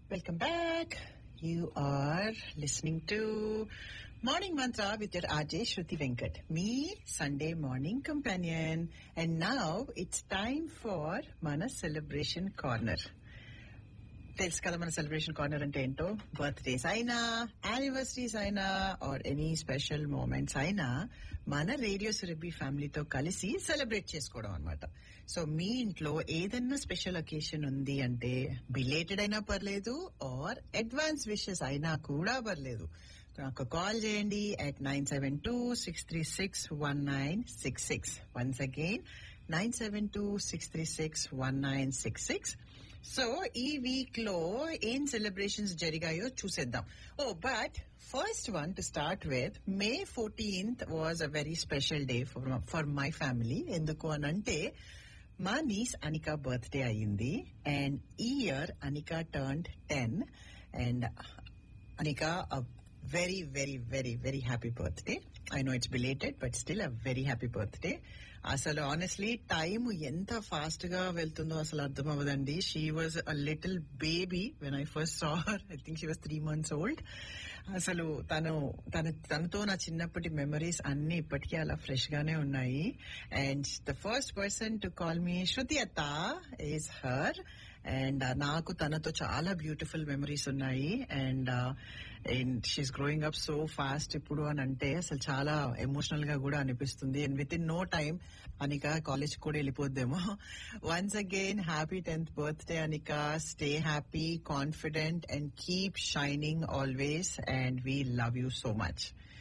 Welcome back. You are listening to Morning Mantra with your RJ Shruti Venkat, me, Sunday morning companion. And now it's time for Mana Celebration Corner. తెలుసు కదా మన celebration corner అంటే ఏంటో birthdays అయినా anniversaries అయినా or any special moments అయినా మన radio Surabhi ఫ్యామిలీతో కలిసి సెలబ్రేట్ చేసుకోవడం అనమాట సో మీ ఇంట్లో ఏదన్నా స్పెషల్ అకేషన్ ఉంది అంటే బిలేటెడ్ అయినా పర్లేదు ఆర్ అడ్వాన్స్ విషెస్ అయినా కూడా పర్లేదు నాకు కాల్ చేయండి at nine seven two six three six one nine six six once again nine seven two six three six one nine six six so ఈ వీక్ లో ఏం సెలబ్రేషన్స్ జరిగాయో చూసేద్దాం oh but first one to start with May fourteenth was a very special day for for my family ఎందుకు అని అంటే మా niece Anika birthday అయ్యింది అండ్ ఈ year Anika turn ten and Anika very very very very happy birthday I know it's belated but still a very happy birthday అసలు honestly time ఎంత fast గా వెళ్తుందో అసలు అర్థం అవ్వదండి she was a little baby when I first saw I think she was three months old అసలు తను తన తనతో నా చిన్నప్పటి మెమరీస్ అన్ని ఇప్పటికీ అలా ఫ్రెష్ గానే ఉన్నాయి and the first person to call me Shruti అత్త ఈస్ హర్ అండ్ నాకు తనతో చాలా బ్యూటిఫుల్ మెమరీస్ ఉన్నాయి and and she is growing up so fast ఇప్పుడు అని అంటే అసలు చాలా ఎమోషనల్ గా కూడా అనిపిస్తుంది and within no time Anika college కూడా వెళ్ళిపోద్దేమో once again happy tenth birthday Anika stay happy confident and keep shining always and we love you so much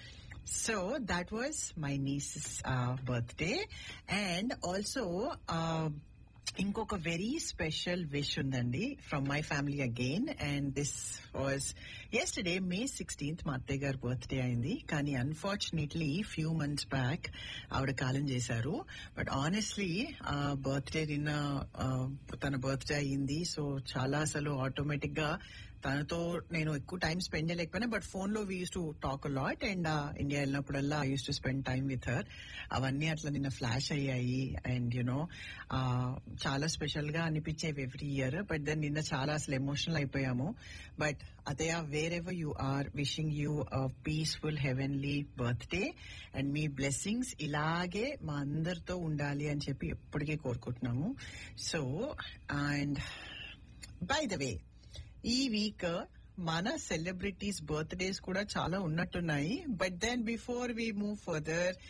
so that was my niece's uh, birthday and also uh, ఇంకొక very special wish ఉందండి from my family again and this was yesterday May sixteenth మా అత్తయ్య గారి birthday అయింది కానీ unfortunately few months back ఆవిడ కాలం చేశారు but honestly birthday నిన్న తన బర్త్డే అయ్యింది సో చాలా అసలు ఆటోమేటిక్ గా తనతో నేను ఎక్కువ టైం స్పెండ్ చేయలేకపోయినా బట్ ఫోన్ లో we used to talk lot and India వెళ్ళినప్పుడల్లా I used to spend time with her అవన్నీ అట్లా నిన్న ఫ్లాష్ అయ్యాయి అండ్ యునో చాలా స్పెషల్ గా అనిపించేవి ఎవ్రీ ఇయర్ బట్ దెన్ నిన్న చాలా అసలు ఎమోషనల్ అయిపోయాము బట్ అతయ్య wherever you are wishing you peaceful heavenly birthday and మీ బ్లెస్సింగ్స్ ఇలాగే మా అందరితో ఉండాలి అని చెప్పి ఎప్పటికీ కోరుకుంటున్నాము so and by the way ఈ వీక్ మన సెలబ్రిటీస్ బర్త్డేస్ కూడా చాలా ఉన్నట్టున్నాయి but then before we move further